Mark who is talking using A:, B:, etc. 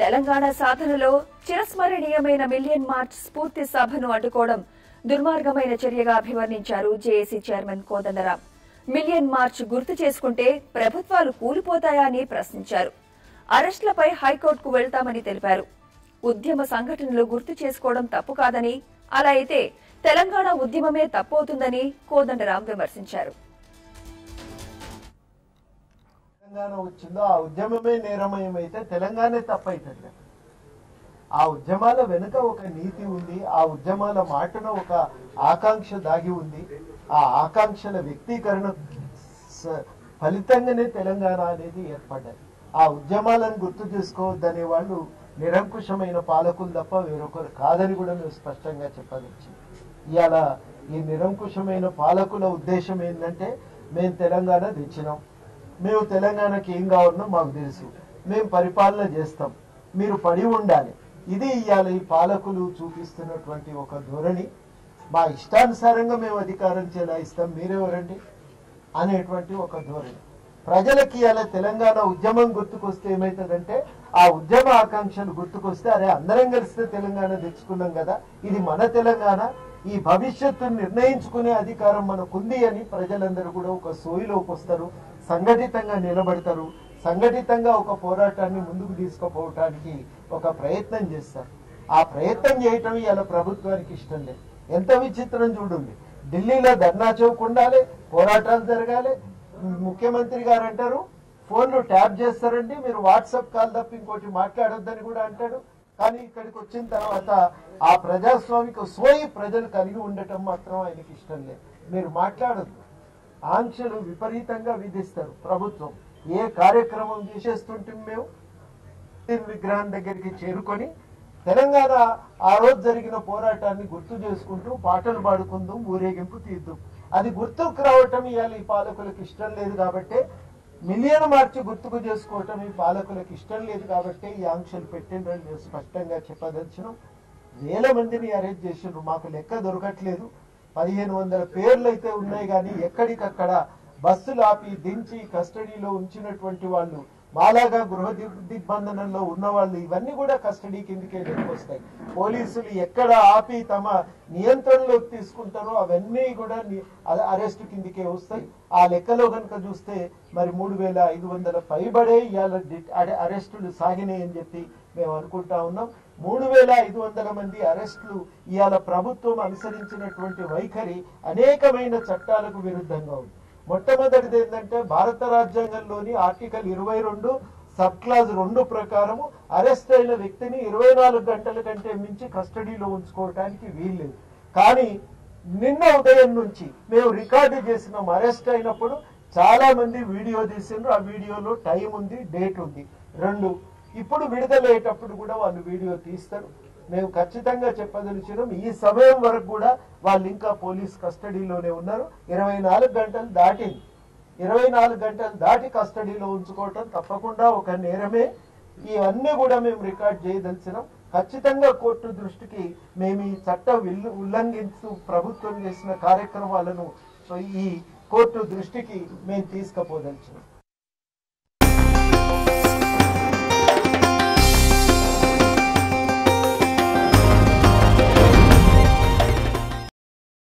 A: తెలంగాణ సాధనలో చిరస్మరణీయమైన million March స్ఫూర్తి సభను అడ్డుకోవడం దుర్మార్గమైన చర్యగా అభివర్ణించారు JAC chairman Kodandaram million march గుర్తు చేసుకుంటే ప్రభుత్వాలు కూలిపోతాయా అని ప్రశ్నించారు అరెస్టులపై హైకోర్టుకు వెళ్తామని తెలిపారు ఉద్యమ సంఘటనలు గుర్తు చేసుకోవడం తప్పు కాదని అలా అయితే తెలంగాణ ఉద్యమమే తప్పవుతుందని కోదండరాం విమర్శించారు
B: తెలంగాణ వచ్చిందో ఆ ఉద్యమమే నేరమయమైతే తెలంగాణే తప్పైతుంది ఆ ఉద్యమాల వెనుక ఒక నీతి ఉంది ఆ ఉద్యమాల మాటన ఒక ఆకాంక్ష దాగి ఉంది ఆ ఆకాంక్షల వ్యక్తీకరణ స- ఫలితంగానే తెలంగాణ అనేది ఏర్పడ్డది ఆ ఉద్యమాలను గుర్తు చేసుకోవద్దనే వాళ్ళు నిరంకుశమైన పాలకులు తప్ప వేరొకరు కాదని కూడా మేము స్పష్టంగా చెప్పదచ్చు ఇవాళ ఈ నిరంకుశమైన పాలకుల ఉద్దేశం ఏంటంటే మేము తెలంగాణ తెచ్చినాం మేము తెలంగాణకి ఏం కావాలనో మాకు తెలుసు మేము పరిపాలన చేస్తాం మీరు పడి ఉండాలి ఇది ఇవాళ ఈ పాలకులు చూపిస్తున్నటువంటి ఒక ధోరణి మా ఇష్టానుసారంగా మేము అధికారం చెలాయిస్తాం మీరెవరండి అనేటువంటి ఒక ధోరణి ప్రజలకి ఇలా తెలంగాణ ఉద్యమం గుర్తుకొస్తే ఏమవుతుందంటే ఆ ఉద్యమ ఆకాంక్షలు గుర్తుకొస్తే అరే అందరం కలిస్తే తెలంగాణ తెచ్చుకున్నాం కదా ఇది మన తెలంగాణ ఈ భవిష్యత్తును నిర్ణయించుకునే అధికారం మనకుంది అని ప్రజలందరూ కూడా ఒక సోయిలోకి వస్తారు సంఘటితంగా నిలబడతారు సంఘటితంగా ఒక పోరాటాన్ని ముందుకు తీసుకుపోవటానికి ఒక ప్రయత్నం చేస్తారు ఆ ప్రయత్నం చేయటం ఇలా ప్రభుత్వానికి ఇష్టం లేదు ఎంత విచిత్రం చూడండి ఢిల్లీలో ధర్నా చౌక్ ఉండాలి పోరాటాలు జరగాలి ముఖ్యమంత్రి గారు అంటారు ఫోన్లు ట్యాప్ చేస్తారండి మీరు వాట్సాప్ కాల్ తప్ప ఇంకోటి మాట్లాడొద్దని కూడా అంటాడు కానీ ఇక్కడికి వచ్చిన తర్వాత ఆ ప్రజాస్వామిక సోయి ప్రజలు కలిగి ఉండటం మాత్రం ఆయనకి ఇష్టం లేదు మీరు మాట్లాడొద్దు ఆంక్షలు విపరీతంగా విధిస్తారు ప్రభుత్వం ఏ కార్యక్రమం చేసేస్తుంటే మేము పుతిన్ విగ్రహం దగ్గరికి చేరుకొని తెలంగాణ ఆ రోజు జరిగిన పోరాటాన్ని గుర్తు చేసుకుంటూ పాటలు పాడుకుందాం ఊరేగింపు తీద్దాం అది గుర్తుకు రావటం ఇవాళ ఈ పాలకులకు ఇష్టం లేదు కాబట్టి మిలియన్ మార్చి గుర్తుకు చేసుకోవటం ఈ పాలకులకు ఇష్టం లేదు కాబట్టి ఈ ఆంక్షలు పెట్టిండ్రని మేము స్పష్టంగా చెప్పదలిచినాం వేల మందిని అరెస్ట్ చేసిండ్రు మాకు లెక్క దొరకట్లేదు పదిహేను వందల పేర్లు అయితే ఉన్నాయి కానీ ఎక్కడికక్కడ బస్సులు ఆపి దించి కస్టడీలో ఉంచినటువంటి వాళ్ళు మాలాగా గృహ దిగ్- దిగ్బంధనంలో ఉన్న వాళ్ళు ఇవన్నీ కూడా కస్టడీ కిందకే వస్తాయి పోలీసులు ఎక్కడ ఆపి తమ నియంత్రణలోకి తీసుకుంటారో అవన్నీ కూడా ని- అ- అరెస్ట్ కిందకే వస్తాయి ఆ లెక్కలో కనుక చూస్తే మరి మూడు వేల ఐదు వందల పైబడే ఇవాళ డి- అరె- అరెస్టులు సాగినాయి అని చెప్పి మేము అనుకుంటా ఉన్నాం మూడు వేల ఐదు వందల మంది అరెస్టులు ఇవాళ ప్రభుత్వం అనుసరించినటువంటి వైఖరి అనేకమైన చట్టాలకు విరుద్ధంగా ఉంది మొట్టమొదటిది ఏంటంటే భారత రాజ్యాంగంలోని ఆర్టికల్ ఇరవై రెండు సబ్ క్లాజ్ రెండు ప్రకారము అరెస్ట్ అయిన వ్యక్తిని ఇరవై నాలుగు గంటల కంటే మించి కస్టడీలో ఉంచుకోవటానికి వీల్లేదు కానీ నిన్న ఉదయం నుంచి మేము రికార్డు చేసినాం అరెస్ట్ అయినప్పుడు చాలా మంది వీడియో తీసిండ్రు ఆ వీడియోలో టైం ఉంది డేట్ ఉంది రెండు ఇప్పుడు విడుదలయ్యేటప్పుడు కూడా వాళ్ళు వీడియో తీస్తారు మేము ఖచ్చితంగా చెప్పదలిచినాం ఈ సమయం వరకు కూడా వాళ్ళు ఇంకా పోలీస్ కస్టడీలోనే ఉన్నారు ఇరవై నాలుగు గంటలు దాటింది ఇరవై నాలుగు గంటలు దాటి కస్టడీలో ఉంచుకోవటం తప్పకుండా ఒక నేరమే ఇవన్నీ కూడా మేము రికార్డ్ చేయదలిచినాం ఖచ్చితంగా కోర్టు దృష్టికి మేము ఈ చట్ట విల్లు- ఉల్లంఘించు ప్రభుత్వం చేసిన కార్యక్రమాలను ఈ కోర్టు దృష్టికి మేము తీసుకుపోదలిచినాం